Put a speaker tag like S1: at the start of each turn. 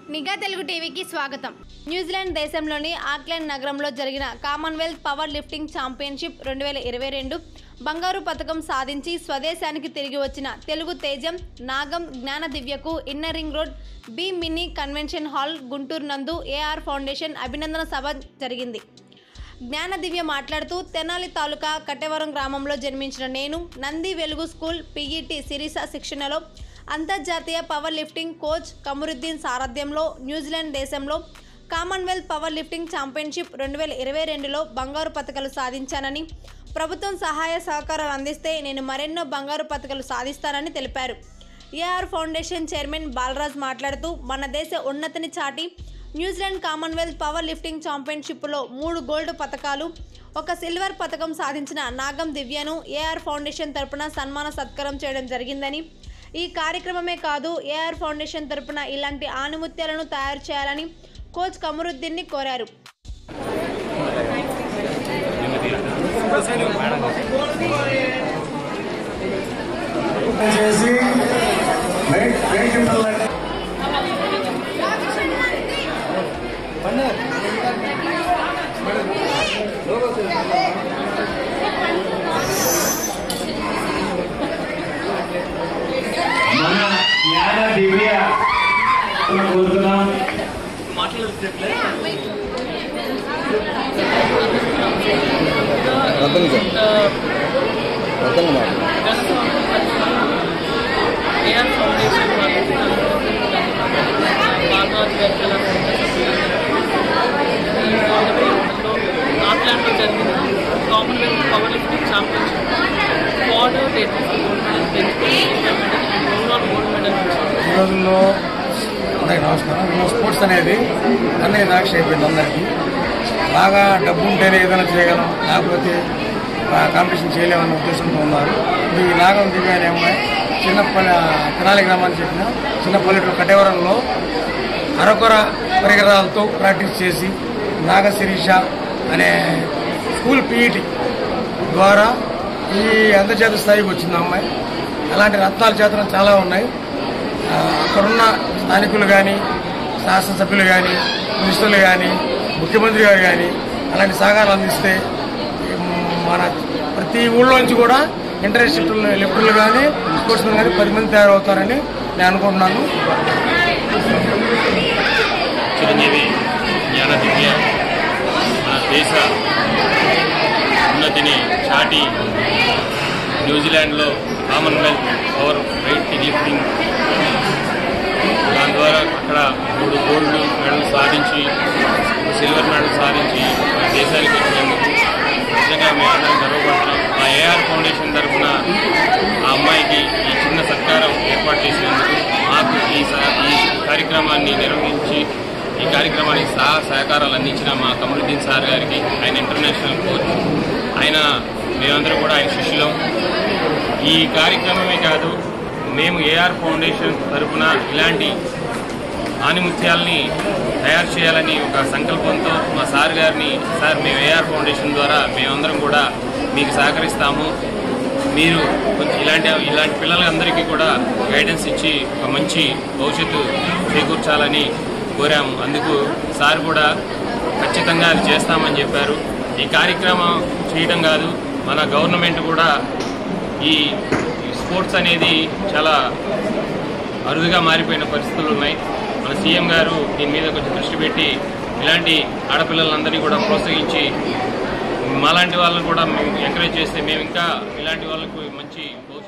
S1: నిఘా తెలుగు టీవీకి స్వాగతం న్యూజిలాండ్ దేశంలోని ఆక్లాండ్ నగరంలో జరిగిన కామన్వెల్త్ పవర్ లిఫ్టింగ్ ఛాంపియన్షిప్ రెండు వేల ఇరవై రెండు బంగారు పథకం సాధించి స్వదేశానికి తిరిగి వచ్చిన తెలుగు తేజం నాగం జ్ఞాన దివ్యకు inner ring road B mini convention hall Guntur నందు ఏఆర్ ఫౌండేషన్ అభినందన సభ జరిగింది జ్ఞాన దివ్య మాట్లాడుతూ తెనాలి తాలూకా కట్టెవరం గ్రామంలో జన్మించిన నేను నంది వెలుగు స్కూల్ పీఈటీ సిరిస శిక్షణలో అంతర్జాతీయ పవర్ లిఫ్టింగ్ కోచ్ కమరుద్దీన్ సారథ్యంలో న్యూజిలాండ్ దేశంలో కామన్వెల్త్ పవర్ లిఫ్టింగ్ ఛాంపియన్షిప్ రెండు వేల ఇరవై రెండులో బంగారు పథకాలు సాధించానని ప్రభుత్వం సహాయ సహకారాలు అందిస్తే నేను మరెన్నో బంగారు పథకాలు సాధిస్తానని తెలిపారు ఏఆర్ ఫౌండేషన్ చైర్మన్ బాలరాజ్ మాట్లాడుతూ మన దేశ ఉన్నతిని చాటి న్యూజిలాండ్ కామన్వెల్త్ పవర్ లిఫ్టింగ్ ఛాంపియన్షిప్లో మూడు గోల్డ్ పథకాలు ఒక సిల్వర్ పథకం సాధించిన నాగం దివ్యను ఏఆర్ ఫౌండేషన్ తరపున సన్మాన సత్కారం చేయడం జరిగిందని ఈ కార్యక్రమమే కాదు ఏఆర్ ఫౌండేషన్ తరపున ఇలాంటి ఆణిముత్యాలను తయారు చేయాలని కోచ్ కమరుద్దీన్ని కోరారు
S2: చేసి వెయిట్ వెయిట్ ఉండాలండి మన జ్ఞాన దివ్య కోరుతున్నాం
S3: రతన్గా రతన్ మాట
S4: ఏఆర్ ఫౌండేషన్ బాలరాజ్ గారి ఈ టోర్నమెంట్లో నాట్లాండ్లో జరిగిన కామన్వెల్త్ పవర్ లిఫ్టింగ్ ఛాంపియన్షిప్ క్వార్డ్ డేట్ గోల్డ్ మెడల్ తెచ్చుకొని మెడల్ ఓవరాల్ గోల్డ్ మెడల్ వచ్చింది
S5: ఈ రోజుల్లో అందరికీ నమస్కారం ఈరోజు స్పోర్ట్స్ అనేది అన్నీ ద్రాక్ష అయిపోయింది అందరికీ బాగా డబ్బు ఉంటేనే ఏదైనా చేయగలం లేకపోతే ఆ కాంపిటీషన్ చేయలేమన్న ఉద్దేశంతో ఉన్నారు ఇప్పుడు ఈ నాగం దివ్య అనే అమ్మాయి చిన్న పల్లె తెనాలి గ్రామాన్ని చెప్పిన చిన్న పల్లెటూరు కటేవరంలో అరకొర పరికరాలతో ప్రాక్టీస్ చేసి నాగ శిరీష అనే స్కూల్ పీఈటీ ద్వారా ఈ అంతర్జాతీయ స్థాయికి వచ్చింది ఆ అమ్మాయి అలాంటి రత్నాల చేతనం చాలా ఉన్నాయి ఆ, అక్కడున్న స్థానికులు కానీ శాసనసభ్యులు కానీ మినిస్టర్లు కానీ ముఖ్యమంత్రి గారు కానీ అలాంటి సహకారం అందిస్తే ఉమ్, మన ప్రతి ఊళ్ళోంచి కూడా ఇంటర్నేషనల్ లిఫ్టర్లు కానీ స్పోర్ట్స్ మెన్ కానీ పది మంది తయారవుతారని నేను అనుకుంటున్నాను
S6: చిరంజీవి జ్ఞాన దివ్య మన దేశ ఉన్నతిని చాటి న్యూజిలాండ్లో కామన్వెల్త్ పవర్ వెయిట్ లిఫ్టింగ్ దాని ద్వారా అక్కడ మూడు గోల్డ్ మెడల్ సాధించి ఒక సిల్వర్ మెడల్ సాధించి మన దేశానికి వచ్చినందుకు నిజంగా మేమందరం గర్వపడుతున్నాం మా ఏఆర్ ఫౌండేషన్ తరఫున ఆ అమ్మాయికి ఈ చిన్న సత్కారం ఏర్పాటు చేసినందుకు మాకు ఈ స- ఈ కార్యక్రమాన్ని నిర్వహించి ఈ కార్యక్రమానికి సహా సహకారాలు అందించిన మా కమరుద్దీన్ సార్ గారికి ఆయన ఇంటర్నేషనల్ కోచ్ ఆయన మేమందరం కూడా ఆయన శిష్యులం ఈ కార్యక్రమమే కాదు మేము ఏఆర్ ఫౌండేషన్ తరఫున ఇలాంటి ఆనిముత్యాలని తయారు చేయాలని ఒక సంకల్పంతో మా సార్ గారిని సార్ మేము ఏఆర్ ఫౌండేషన్ ద్వారా మేమందరం కూడా మీకు సహకరిస్తాము మీరు కొంచెం ఇలాంటి ఇలాంటి పిల్లలందరికీ కూడా గైడెన్స్ ఇచ్చి ఒక మంచి భవిష్యత్తు చేకూర్చాలని కోరాము అందుకు సార్ కూడా ఖచ్చితంగా అది చేస్తామని చెప్పారు ఈ కార్యక్రమం చేయడం కాదు మన గవర్నమెంట్ కూడా ఈ స్పోర్ట్స్ అనేది చాలా అరుదుగా మారిపోయిన పరిస్థితులు ఉన్నాయి మన సీఎం గారు దీని మీద కొంచెం దృష్టి పెట్టి ఇలాంటి ఆడపిల్లలందరినీ కూడా ప్రోత్సహించి మాలాంటి వాళ్ళని కూడా మేము ఎంకరేజ్ చేస్తే మేము ఇంకా ఇలాంటి వాళ్ళకు మంచి